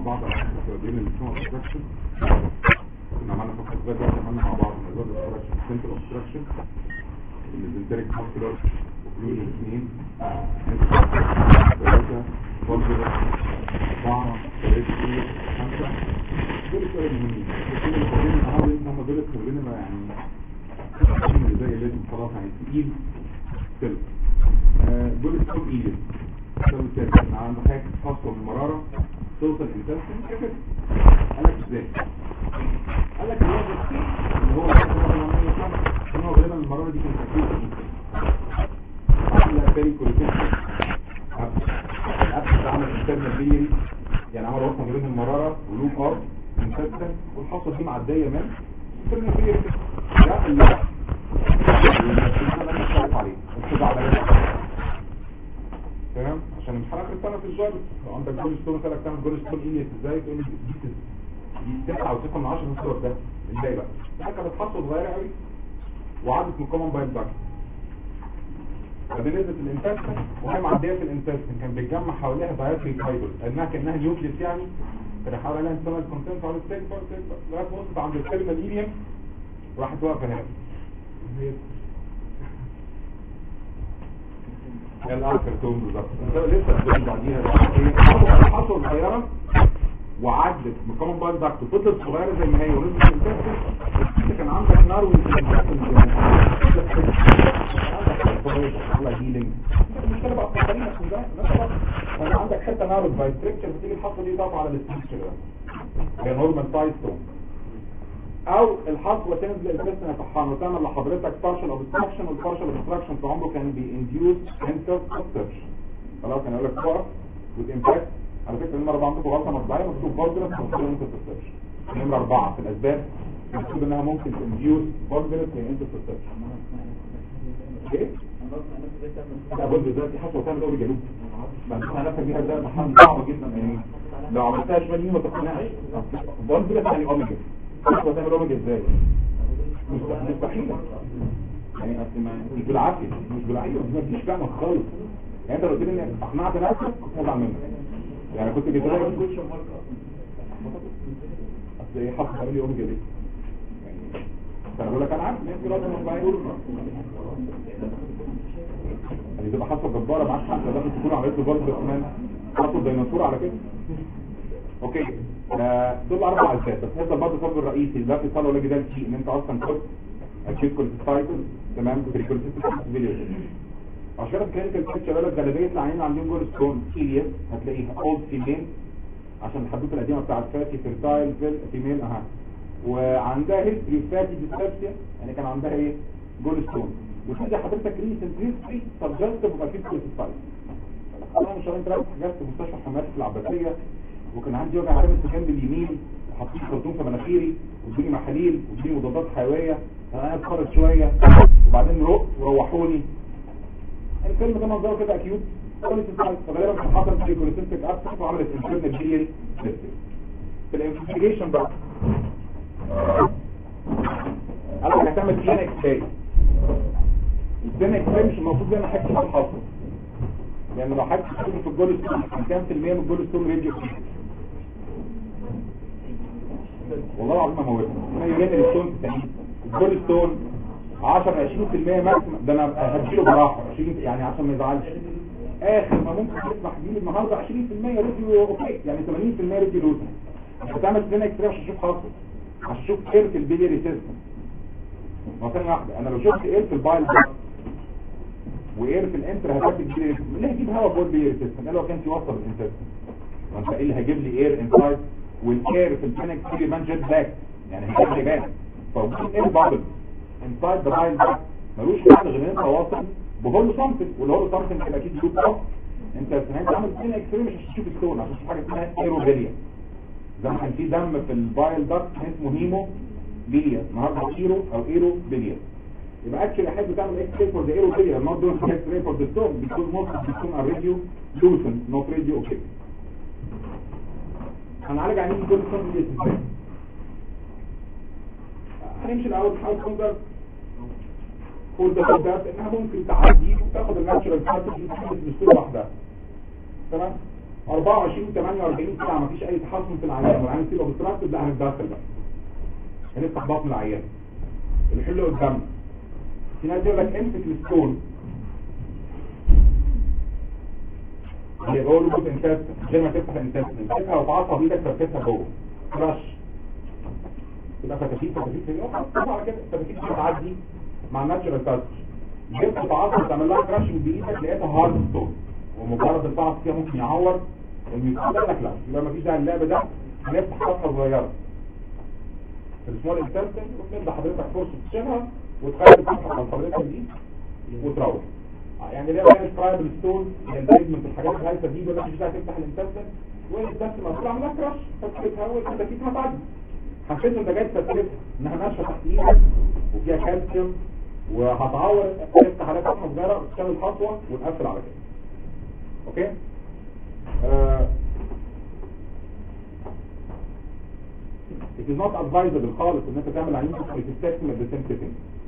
بعض على فكره بين السمع اوبستراكشن كنا عملنا فقط لغايه دلوقتي عملنا مع بعض موضوع الاوبستراكشن سنتر اوبستراكشن الميزنتريك ماسكولار اوكلوجن اثنين ثلاثه فولفر اربعه ثلاثه خمسه دول السؤال المهمين كل اللي فاضلين النهارده ان هم دول كلنا يعني اللي زي لازم خلاص يعني تقيل سلك دول السوم ايجل السوم الثالث انا عند حاجه خاصه بالمراره توصل انتستين كده قال لك ازاي قال لك الوضع اللي هو ان هو غالبا المراره دي كانت اكيد عامله بالي كوليتين الابس عمل انترنال بيري يعني عمل وصل ما بين المراره ولوب ار انتستين والحصه دي معديه من انترنال بيري ده اللي تمام عشان مش هناخد سنه في الجار لو عندك جول ستون قال لك تعمل جول ستون ايه ازاي تقول لي دي دي 9 و6 من 10 في الصور ده ازاي بقى دي كانت حصه صغيره قوي وعدت من كومن باين باك بعدين نزلت الانتستين وهي معديه في الانتستين كان بيتجمع حواليها دايتري فايبر انها كانها نيوكليس يعني كان حوالي عليها انترنال كونتنت على السيكبر سيكبر لغايه ما وصلت عند الكلمه الايليوم راحت واقفه هنا الاركرتون بالظبط لسه بتقول بعديها حصل صغيره وعدت بكمان باين داكت وفضلت صغيره زي ما هي ونزلت الانتستين كان عندك نار على هيلينج المشكله بقى في الطريقه انا عندك حته نار بايستركشر بتيجي الحصه دي تقف على الاستركشر ده هي نورمال سايز ستون او الحصوه تنزل الجسم يطحن وتعمل لحضرتك partial obstruction والبارشال obstruction في عمره كان بينديوس انتر obstruction خلاص كان يقول لك فوق والامباكت على فكره النمره 4 عندكم غلطه مطبعيه مكتوب برضه انتر obstruction نمره 4 في الاسباب مكتوب انها ممكن تنديوس برضه انتر obstruction ايه لا برضه دلوقتي حصوه تعمل اول جنوب بعدها نفسك بيها ده محل صعب جدا يعني لو عملتها شمال يمين ما تقنعش برضه يعني اوميجا هو تعمل اوميجا ازاي مستحيل يعني اصل ما مش بالعافيه مش بالعافيه ما تجيش فاهمك خالص يعني انت لو قلت لي اقنعت نفسك كنت هزعل منك يعني كنت جيت لك اصل ايه حصل تعمل لي اوميجا ليه يعني فانا بقول لك انا عارف ان انت لازم يعني تبقى حصه جباره معاك حق لازم تكون عملت له برضه كمان حطوا ديناصور على كده اوكي دول اربع اسباب بس هذا برضه السبب الرئيسي لا في صاله ولا جدال فيه ان انت اصلا كنت اكيد كوليستايتس تمام بريكوليستيك فيليوز عشان كده كلينيكال بيكتشر قال لك غالبيه العيانين عندهم جول ستون سيريس هتلاقيها اولد فيميل عشان الحدوته القديمه بتاعت فاتي فيرتايل فيميل اها وعندها هيستري فاتي ديسبسيا يعني كان عندها ايه جول ستون وتيجي حضرتك ريسنت هيستري سبجكتيف وفاكيد كوليستايتس انا مش انت رحت حجزت في مستشفى حماس العباسيه وكان عندي وجع عارف في جنب اليمين وحطيت خرطوم في مناخيري وادوني محاليل وادوني مضادات حيويه انا اتخرج شويه وبعدين رقت وروحوني الفيلم ده منظره كده اكيوت كوليستيك فغالبا كان حصل في كوليستيك ابسط وعملت انترنال بيليري في الانفستيجيشن بقى قال لك هتعمل دي ان اكس راي الدي ان اكس راي مش المفروض زي ما حكيت في الحصر يعني لو حد في الجول ستون كام في المية من الجول ستون راديو والله العظيم ما موتنا انا يجي الستون التانيين الجول ستون 10 20% ماكسيمم ده انا هديله براحه 20 يعني عشان ما يزعلش اخر ما ممكن تسمح بيه النهارده 20% راديو اوكي يعني 80% راديو لوزن هتعمل سنه اكسترا عشان تشوف خاصه عشان تشوف اير في البيليري سيستم مثلا واحده انا لو شفت اير في البايل واير في الانتر هتاكد بيه ليه هجيب هواء جوه البيليري سيستم لو كان في وصل الانتستين وانت ايه اللي هيجيب لي اير انسايد والاير في البانيك تيجي مان جيت باك يعني هيجيب لي باك فوجود اير بابل انسايد ذا بايل باك ملوش حل غير ان انت واصل بهول سامبل والهول سامبل هيبقى اكيد يوب اوف انت سمعت عامل سين اكستريم مش هتشوف ستون عشان تشوف حاجه اسمها ايروبيليا زي ما كان في دم في البايل داكت اسمه هيمو بيليا النهارده ايرو او ايرو بيليا يبقى اكشلي احب تعمل اكس راي فور ذا ايرو بيليا نوت دوينج اكس راي فور ذا ستون بيكون موست بيكون الراديو لوسن نوت راديو اوكي هنعالج عينين كل ستون دي ازاي هنمشي الاول بحاول كونتر فور ذا انها ممكن تعدي وتاخد الناتشورال بارتكل دي مش لوحدها تمام 24 48 ساعه مفيش اي تحسن في العيان والعيان يبقى بترتب لا هنتدخل بقى هنفتح بطن العيان الحل قدامنا في ناس يقول لك امسك الستون اللي هو له انتست غير ما تفتح الانتست امسكها وتعصب ايدك فتفتها جوه كراش تبقى فتافيت فتافيت هي اه على كده فتافيت بتعدي مع الناتشرال تاتش جبت تعصب تعمل لها كراشنج بايدك لقيتها هارد ستون ومجرد البعض فيها ممكن يعور الميكروب لك لا يبقى مفيش داعي اللعبه ده هنفتح فتحه صغيره في السمول انتستين وتبدا حضرتك فرصه تشيلها وتخلي الفتحه على حضرتك دي وتروح يعني ليه بقى الترايبل ستون الانتجمنت الحاجات الهايفه دي بقى مش هتفتح الانتستين والانتستين مسؤول عن كراش فتحتها والفتحتها هتعدي حسيت انت جاي تفتحها انها ناشفه تحت ايدك وفيها كالسيوم وهتعور تفتح عليها فتحه صغيره وتشتغل خطوه ونقفل على كده اوكي آه. it is not advisable خالص ان انت تعمل عينين بتستخدم الديسنتيتنج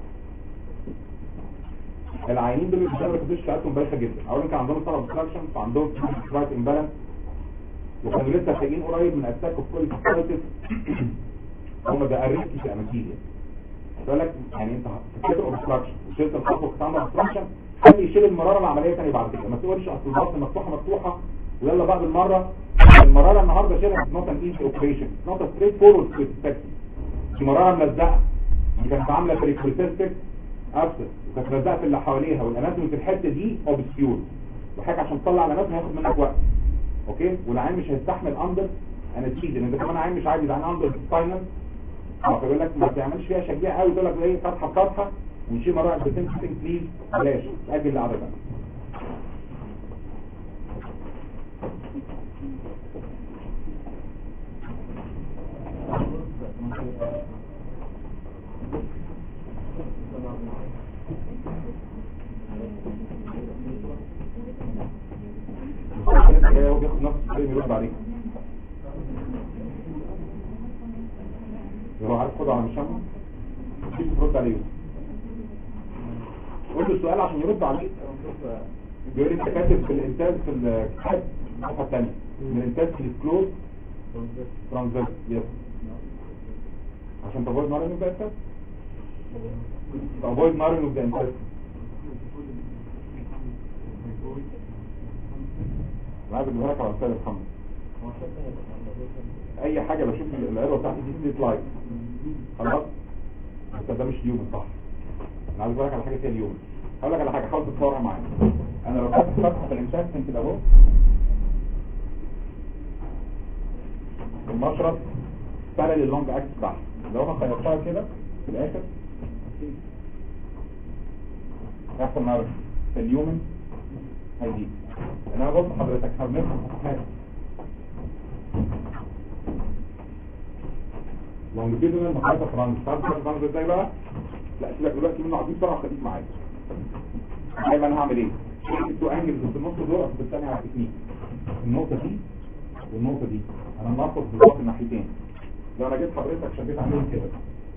العينين دول بيشتغلوا الكونديشن بتاعتهم بايخه جدا اولا كان عندهم سبب ديستراكشن فعندهم رايت امبالانس وكانوا لسه محتاجين قريب من اتاك اوف كوليستيريتس هم ده الريسك في انستيزيا يقول لك يعني انت فكرت اوبستراكشن وشلت الخطوه بتاع اوبستراكشن خلي يشيل المراره العمليه ثاني بعد كده ما تقولش اصل البطن مفتوحه مفتوحه ويلا بعد المره المراره النهارده شيلها نوت ان ايزي اوبريشن نوت ستريت فورورد سبيسيفيك دي مراره ملزقه دي كانت عامله بريكوليسيستيك ابسس وكانت ملزقه في اللي حواليها والاناتومي في الحته دي اوبسكيور وحاجه عشان تطلع الاناتومي هياخد منك وقت اوكي والعين مش هيستحمل اندر انستيزيا لان ده كمان عين مش عادي ده عين اندر سباينال فبيقول لك ما تعملش فيها شجاع قوي تقول لك ايه فتحه فتحه ونشيل مره بتنسيتنج بليز بلاش اجل القعده ده هو بياخد نفس الكلام يرد عليك هو عارف خد على مشامه مش ترد عليه قول له السؤال عشان يرد عليك بيقول لي انت كاتب في الانتاج في الكتاب الصفحه الثانيه من الانتاج في الكلوز ترانزيت يس عشان تفويد نار انه انتاج تفويد نار انه انتاج انا عايز اجيبها لك على استاذ محمد اي حاجه بشوف العروه بتاعتي دي ستريت لاين خلاص بس ده مش اليوم صح انا عايز اقول لك على حاجه فيها اليوم هقول لك على حاجه حاول تتصورها معايا انا لو فتحت فتحه في الانتاكشن كده اهو المشرط بارل اللونج اكس بتاعها لو انا خيطتها كده في الاخر يحصل معايا اليومن هيجي انا بص حضرتك هنفهم حاجه لونجيتودينال مخالفه فرانس تعرف فرانس ازاي بقى لا سيبك دلوقتي منه عايزين بسرعه خليك معايا ايوه انا هعمل ايه شيل التو انجلز في النص دول اصل الثانيه على التكنيك النقطه دي والنقطه دي انا منفض بالظبط الناحيتين لو انا جيت حضرتك شديت عليهم كده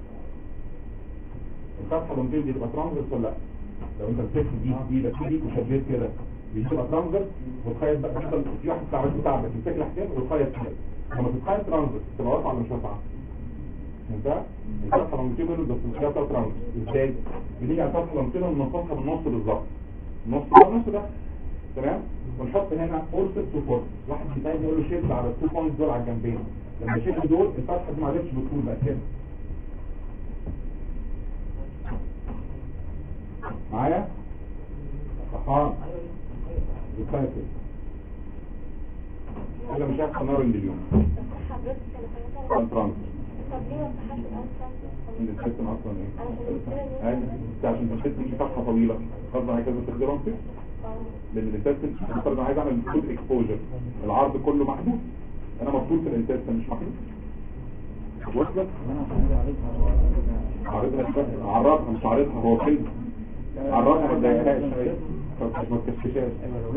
الفتحه اللونجيتودينال دي تبقى ترانزيت ولا لا لو انت مسكت دي بايدك ايدك وشديت كده دي تبقى ترانزيت والخيط بقى تفضل في واحد بتاع بتاع تمسك الحكايه والخيط كده لما تتخيط ترانزيت تبقى واقفه ولا مش واقفه انت الفتحه لونجيتودينال بس مش فيها ترانزيت ازاي بنيجي على الفتحه لونجيتودينال وننفخها بالنص بالظبط النص ده النص ده تمام ونحط هنا اورسس وفورس واحد بيتايم يقول له شد على التو بوينتس دول على الجنبين لما شد دول الفتحه دي ما عرفتش بتكون بقى كده معايا صحان بتخيط كده مش هيحصل نار اليوم كونترانس طب ليه ما فتحتش الأنفاس؟ الانفكشن اصلا ايه علشان الكلى ايوه انت عشان تشد دي فتحه طويله غصب عنك لازم تخدر انفك لان الانتستين انا عايز اعمل فود اكسبوجر العرض كله محدود انا مفروض في الانتستين مش محدود وصلت عرضها عرضها مش عرضها هو كلمه عرضها ما تضايقهاش ما تكشفهاش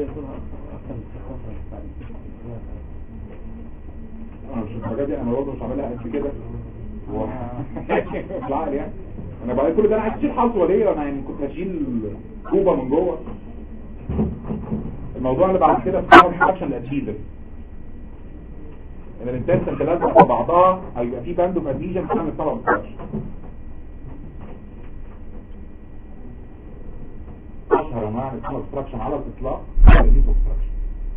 انا مش الحاجات دي انا برضه مش عاملها قد كده و... بالعقل يعني انا بقى كل ده انا عايز اشيل حصوه ليه انا يعني كنت هشيل كوبا من جوه الموضوع اللي بعد كده اسمه اكشن الادهيزف ان الانتنسن تلازم مع بعضها او يبقى في باند اوف اديجن بتعمل طلب اوبستراكشن اشهر انواع الطلب اوبستراكشن على الاطلاق الديس اوبستراكشن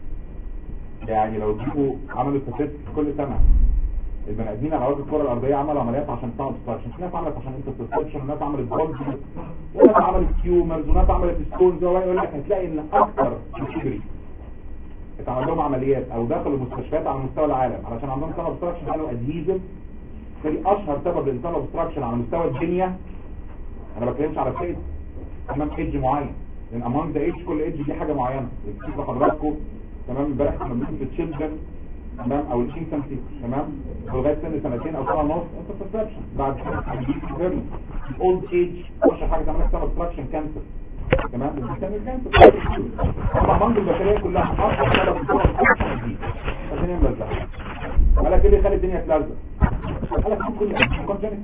يعني لو تجيبوا عملوا statistics كل سنه البني ادمين على وجه الكره الارضيه عملوا عمليات عشان تعمل اوبستراكشن في ناس عملت عشان انترسبشن وناس عملت بولز وناس عملت تيومرز وناس عملت ستونز هو يقول لك هتلاقي ان اكتر كاتيجوري اتعمل لهم عمليات او دخلوا مستشفيات على مستوى العالم علشان عندهم سبب اوبستراكشن قالوا ادهيزم دي اشهر سبب للانسان اوبستراكشن على مستوى الدنيا انا ما بتكلمش على فئه امام ايدج معين لان امام ذا ايدج كل ايدج دي حاجه معينه بتشوف حضراتكم تمام امبارح كنا بنشوف التشيلدرن تمام او الانفانسي تمام لغايه سن سنتين او سنه ونص انت بتسترشن بعد كده اولد ايج اشهر حاجه تعمل لك سبب اوبستراكشن كانسر تمام بتسمي كانسر طبعا منذ البشريه كلها اصلا سبب اوبستراكشن دي عشان يعمل ملزق قال لك ايه اللي يخلي الدنيا تلزق قال لك ممكن يكون جينيك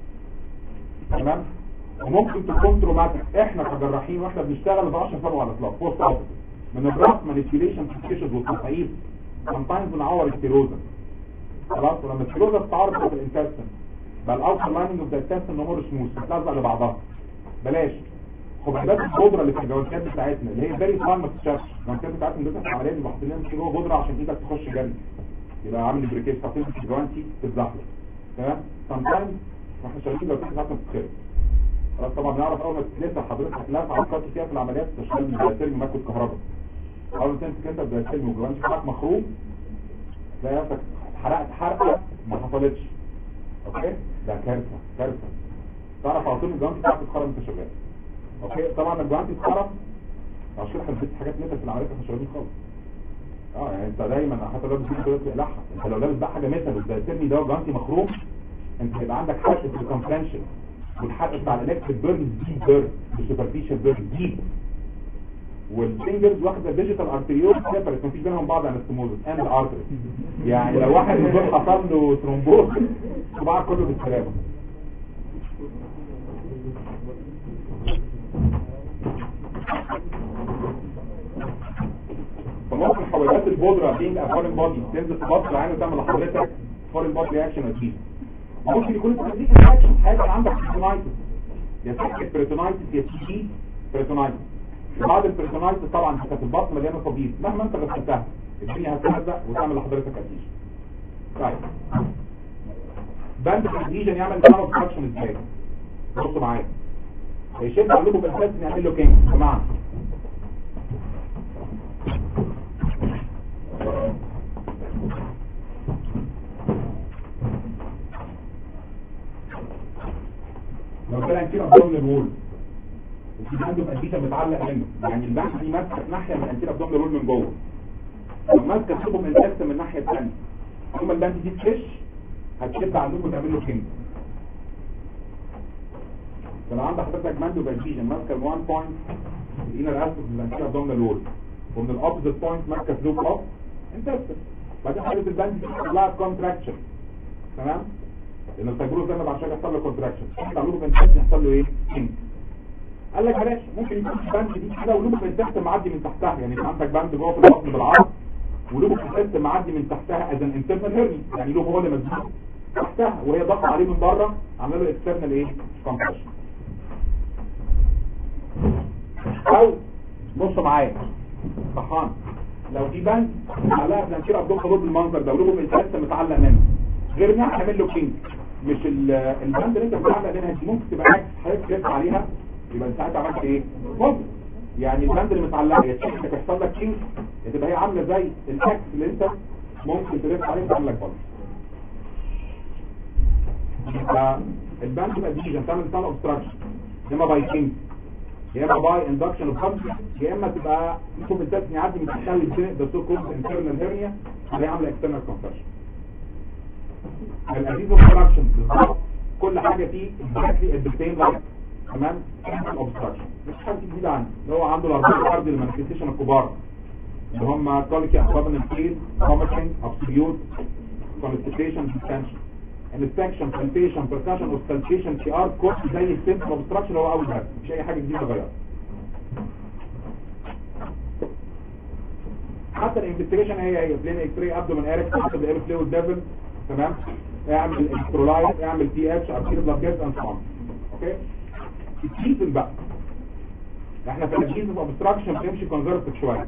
تمام وممكن تكون تروماتيك احنا كجراحين واحنا بنشتغل ما بنعرفش نفرق على الاطلاق بوست اوبس من الراس مانيبيوليشن تيشز والتصعيد sometimes بنعور السيروزا خلاص ولما السيروزا بتتعرض في الانتستين بقى الاوتر لايننج اوف ذا انتستين امور سموث بتلزق لبعضها بلاش خبزات البودره اللي في الجوانتات بتاعتنا اللي هي فيري فان ما تتشافش الجوانتات بتاعتنا دول في العمليه بيبقوا حاطين لنا جوه بودره عشان ايدك تخش جري يبقى عامل بريكيت حاطين في الجوانتي تتزحلق تمام sometimes واحنا شغالين الجوانتات بتاعتنا بتتخرب خلاص طبعا بنعرف اول ما تتلسع حضرتك لا علاقات فيها في العمليات تشتغل بترمي ماكو الكهرباء اول ما تمسك انت بترمي والجوانتي بتاعك مخروم تلاقي نفسك حرقت حرقه ما حصلتش اوكي ده كارثه كارثه تعرف على طول الجوانتي بتاعك اتخرب انت شغال اوكي طبعا الجوانتي اتخرب عشان احنا بنلبس حاجات ميتال في العمليات احنا شغالين خالص اه يعني انت دايما حتى لو لابس كده تقلعها انت لو لابس بقى حاجه ميتال وده ترمي ده جوانتي مخروم انت هيبقى عندك حرق في الكونفرنشن والحرق بتاع الالكتريك بيرن ديب بيرن السوبرفيشال بيرن ديب والفينجرز واخده ديجيتال ارتريول سيبريت مفيش بينهم بعض انستموزس اند ارتري يعني لو واحد من دول حصل له ترومبوز صباعك كله بالسلامه فممكن حوالات البودرة بين الفورين بودي تنزل في بطن العين وتعمل لحضرتك فورين بودي رياكشن وتجيب ممكن يكون التدريك رياكشن حاجه عندك بريتونايتس يا سكت بريتونايتس يا تي جي بريتونايتس بعد البريتونايتس طبعا كانت البطن مليانه صديد مهما انت غسلتها الدنيا هتلزق وتعمل لحضرتك اديشن طيب باند الاديشن يعمل كارب اوبستراكشن ازاي بصوا معايا هيشد على اللوبو بالاساس نعمل له كينج بمعنى لو طلع كتير ابدومينال وول وفي عنده مقديشة متعلق منه يعني البحث دي ماسكه ناحيه من الانتير ابدومينال وول من جوه لو ماسكه تشوفه من الانتكس من الناحيه الثانيه ثم البنت دي تفش هتشد عندكم وتعمل له كينج فلو عندك حضرتك ماندو فالجيجن ماسكه ال 1 بوينت الانر اسفل من الانتير ابدومينال وول ومن الابزيت بوينت ماسكه فلوب اوف انتستين بعدين حضرتك البنت دي طلعت كونتراكشن تمام لان الفيبروز ده بعد شويه يحصل له كونتراكشن يطلع له بنتات يحصل له ايه كينج قال لك بلاش ممكن يكون في بند دي كده ولوبك بنتات معدي من تحتها يعني انت عندك بند جوه في البطن بالعرض ولوبك بنتات معدي من تحتها از ان انترنال هيرني يعني لوب هو اللي مزنوق تحتها وهي ضغط عليه من بره عامله له اكسترنال ايه كومبريشن او بص معايا صحان لو في بند معلقه في الانتير ابدوم خروج بالمنظر ده ولوبك بنتات متعلق منه غير انها هنعمل له كينج مش البند اللي انت بتعمل منها دي ممكن تبقى عكس حضرتك تلف عليها يبقى انت ساعتها عملت ايه ممكن يعني البند اللي متعلقه يا تشيك انك يحصل لك كينج تبقى هي عامله زي الاكس اللي انت ممكن تلف عليه وتعمل لك بلد يبقى البند ما دي تعمل سان اوبستراكشن يا اما باي كينج يا اما باي اندكشن اوف يا اما تبقى ممكن التسمية يعدي من تحتها الزنق ده سو كولد انترنال هيرنيا اللي هي عامله اكسترنال كونتراكشن الاديز اوبستراكشن بالظبط كل حاجه فيه اكزاكتلي ات ذا سيم لايك تمام اوبستراكشن مش حاجه جديده عنه اللي هو عنده الاربعه كارد المانيفستيشن الكبار اللي هم كوليكي احبابن الفيل كوميشن ابسوليوت كونستيبيشن ديستنشن انستكشن فلتيشن بركاشن اوستالتيشن سي ار كورس زي السيمبل اوبستراكشن اللي هو اول حاجه مش اي حاجه جديده غيرها حتى الانفستيجيشن هي هي بلين اكس راي ابدومن اريك حسب الاير فلويد ليفل تمام اعمل الكترولايت اعمل بي اتش ارتير بلاد جاز اند سو اوكي التريتمنت بقى احنا في الادجينز اوبستراكشن بنمشي كونزرفتيف شويه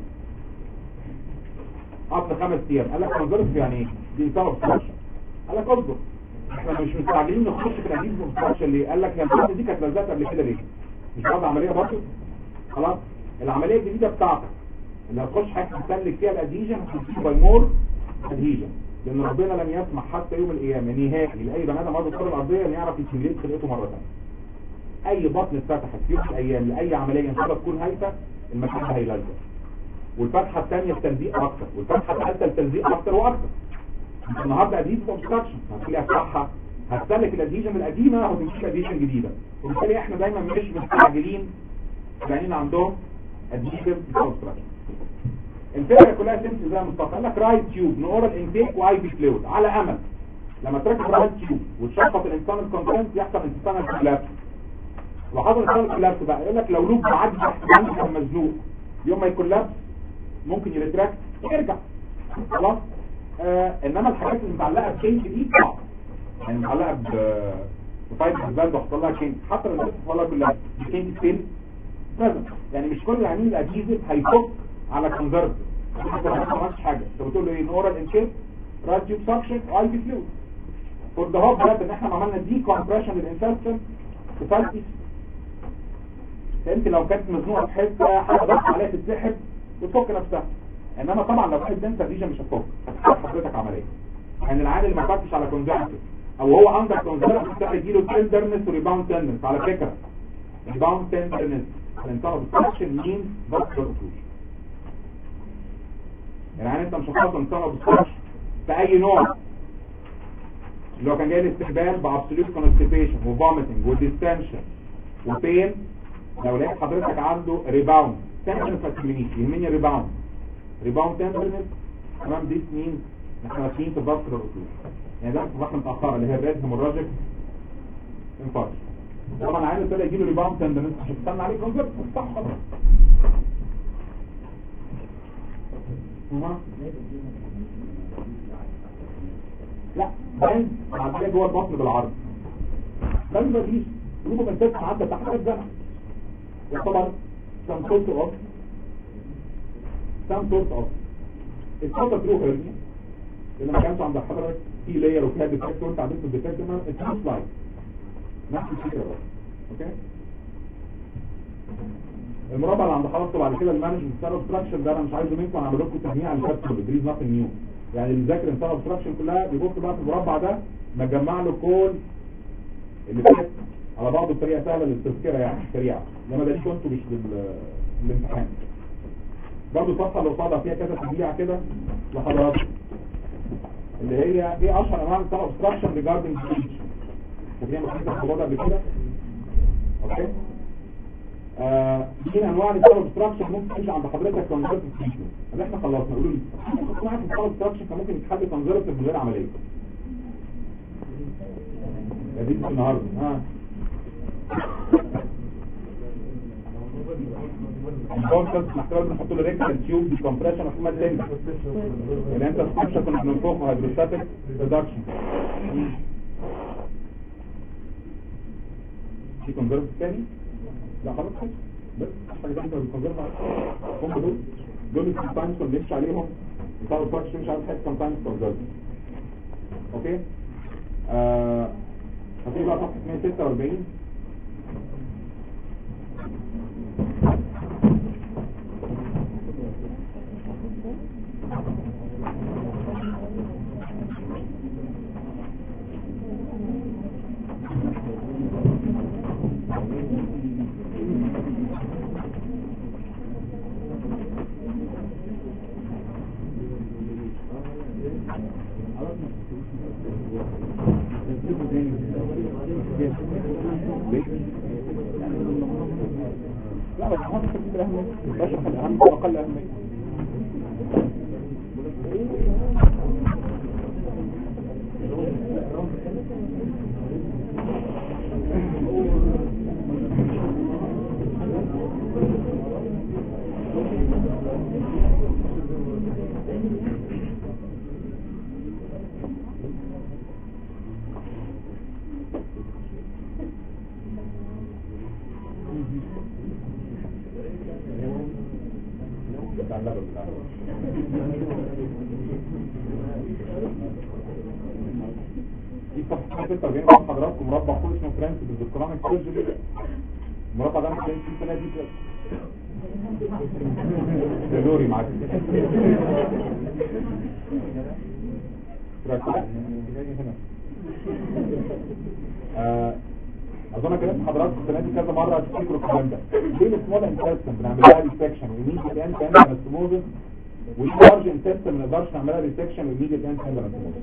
اصل خمس ايام قال لك كونزرفتيف يعني ايه دي انسان اوبستراكشن قال لك اصبر احنا مش مستعجلين نخش في الادجينز اوبستراكشن ليه قال لك هي الحته دي كانت لزقت قبل كده ليه مش بعد عمليه برضه خلاص العمليه الجديده بتاعتك اللي هتخش حاجه تسلك فيها الادهيجن هتبقى باي مور ادهيجن لان ربنا لم يسمح حتى يوم القيامه نهائي لاي بني ادم على الكره الارضيه ان يعرف يسيميليت خلقته مره ثانيه اي بطن اتفتحت في يوم من الايام لاي عمليه ان شاء الله تكون هايفه المكان ده هيلزق والفتحه الثانيه التلزيق اكتر والفتحه الثالثه التلزيق اكتر واكتر انت النهارده ادهيجن اوبستراكشن هتلاقي افتحها هتسلك الادهيجن القديمه وتمشي ادهيجن جديده وبالتالي احنا دايما مش مستعجلين العينين عندهم ادهيجن اوبستراكشن الفكره كلها تمشي زي مصطفى قال لك رايت تيوب نورال انتيك واي بي فلويد على امل لما تركب رايت تيوب وتشخص الانسان الكونتنت يحصل انسان الكولابس وحصل انسان الكولابس بقى يقول لك لو لوب معدي تحت كان مزنوق يوم ما يكولابس ممكن يريتراكت ويرجع خلاص آه انما الحاجات اللي متعلقه بكينج دي صعب يعني متعلقه ب بفايد الزبال وحصل لها كينج حتى لو الناس والله كلها الكينج فين لازم يعني مش كل العينين الاديزيف هيفك على كونزرف انت ما عملتش حاجه انت بتقول له ايه نورال انشيب رايت تيوب سكشن اي بي فلويد فور ذا هوب ده ان احنا عملنا دي كومبريشن للانفكشن تفلتس انت لو كانت مزنوقه في حته حاجه ضغط عليها تتسحب وتفك نفسها انما طبعا لو كانت دنسه ريجن مش هتفك هتحتاج حضرتك عمليه يعني العيان اللي ما فكش على كونزرف او هو اندر كونزرف ده يجي له تندرنس وريباوند تندرنس على فكره ريباوند تندرنس الانترا بستراكشن مين باسكر اوكلوجن يعني انت مش هتخلص انترا بستراكشن باي نوع اللي هو كان جاي الاستقبال بابسوليوت كونستيبيشن وفوميتنج وديستنشن وبين لو لقيت حضرتك عنده ريباوند تندرنس ما تهمنيش يهمني ريباوند ريباوند تندرنس تمام دي مين احنا ماشيين في باسكر اوكلوجن يعني ده في متاخره اللي هي بريد هيموراجيك انفاركت طبعا عايز ابتدى يجي له ريباوند تندرنس مش هتستنى عليه كونسبت صح خلاص أها. لا باين عندنا جوه البطن بالعرض ده ما فيش جروب من تسعة عدى تحت الجنة يعتبر سام سورت اوف سام سورت اوف الفترة ترو هيرنيا اللي ما كانش عند حضرتك في لاير وفيها ديتكتور انت عديت الديتكتور ما اتس لايك نفس الفكرة بس اوكي المربع اللي عند حضرتك بعد كده المانجمنت ستار ستراكشر ده انا مش عايزه منكم انا هعمل لكم تجميع على الكابسول بريز ناثينج نيو يعني اللي ذاكر ستار ستراكشر كلها بيبص بقى في المربع ده مجمع له كل اللي فات على بعضه بطريقه سهله للتذكره يعني سريعه انما ده ليكم انتوا مش لل- للامتحان برضه الصفحه اللي قصادها فيها كذا تجميع كده لحضراتكم اللي هي ايه اشهر انواع الستار ستراكشر ريجاردنج سبيتش فاكرين ما كنت الموضوع ده قبل كده اوكي آه، دي انواع الستار اوبستراكشن ممكن تمشي عند حضرتك كونزرفتيف تريتمنت اللي احنا خلصنا قولوا لي انواع الستار اوبستراكشن كان ممكن يتحل كونزرفتيف من غير عمليه دي في النهارده ها الكونسبت محتاج نحط له ريكتال تيوب دي كومبريشن اوف ماد تاني اللي انت السكشن كنا بننفخه هيدروستاتيك ريدكشن في كونزرفتيف تاني لا خلاص خلاص بس حاجه ثانيه بالكونزرف هم دول دول السامتايمز كنا بنمشي عليهم بتاع الفرش مش عارف حاجه سامتايمز كونزرف اوكي آه هتيجي بقى صفحه 146 لا بس هذا ترتيب الأهمية بشرح الأهم وأقل أهمية صفحه 46 قدام حضراتكم مربع فوق اسمه برنسبل بالكرونيك سيرجري المربع ده محتاج فيه سنه دي كده ده دوري معاك ركز. آه، اظن كلمت حضراتكم السنه دي كذا مره تفتكروا الكلام ده ليه السمول انتستم بنعمل لها ريسكشن وميديت اند انستموزس واللارج انتستم ما نقدرش نعملها ريسكشن وميديت اند انستموزس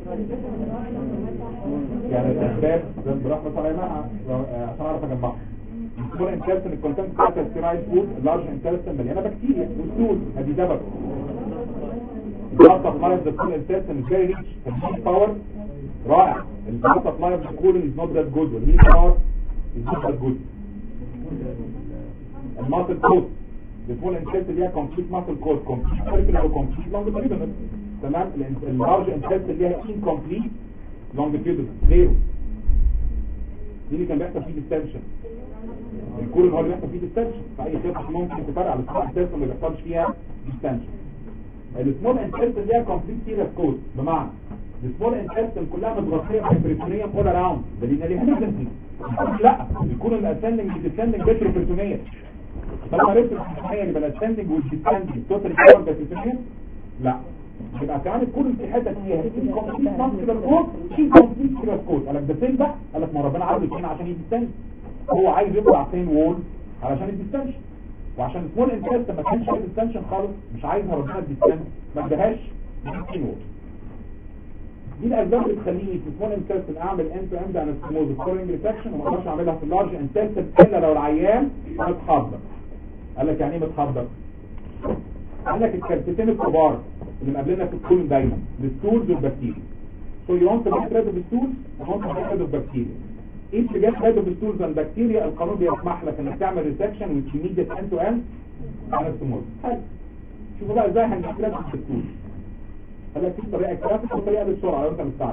يعني الاسباب ده برحمه الله يمنعها عشان اعرف اجمعها السمول انتستم الكونتنت بتاعتها ستيرايد فود اللارج انتستم مليانه بكتيريا والسود ادي سبب الضغط لايف ذا كول انتستم فيري ريتش الهيت باور رائع الضغط لايف ذا كولين از نوت ذات جود والهيت باور از نوت ذات جود الماسل كود الفول انتست ليها كومبليت ماسل كود كومبليت سيركل او كومبليت لونجيتيودنال تمام اللارج انتست ليها انكومبليت لونجيتيودنال غيره دي اللي كان بيحصل فيه ديستنشن الكولون هو اللي بيحصل فيه ديستنشن فاي خطه ممكن تفرع على السمول انتست ما بيحصلش فيها ديستنشن السمول انتست ليها كومبليت سيريس كود بمعنى السمول انتستن كلها متغطيه بالبريتونيوم اول اراوند ده لينا ليها نفسي لا يكون الاسندنج والديسندنج بيتروبريتونيه طالما عرفت البريتونيه يبقى الاسندنج والديسندنج توتال كور بيتروبريتونيه لا يبقى كمان الكون في حته فيها كومبليت ماسكولار كود في كومبليت سيريس كود قال لك ده فين بقى قال لك ما ربنا عاوز يكون عشان يديستنج هو عايز يطلع فين وول علشان يديستنج وعشان السمول انتست ما كانش عايز ديستنشن خالص مش عايزها ربنا تديستنج ما ادهاش 60 وول دي الاسباب اللي تخليني في سمول انتستن اعمل انت اند انستموز فورنج ريسكشن وما اقدرش اعملها في اللارج انتستن الا لو العيان متحضر قال لك يعني ايه متحضر قال لك الكارتتين الكبار اللي مقابلنا في الكولون دايما الستولز والبكتيريا so you want to get rid of the stools you want to get rid of bacteria if you get rid of the stools and bacteria القانون بيسمح لك انك تعمل ريسكشن with immediate end to end انستموز حلو شوفوا بقى ازاي هنجيب rid of the stools قال لك في طريقه كرافيك وطريقه بالسرعه لو انت مستعجل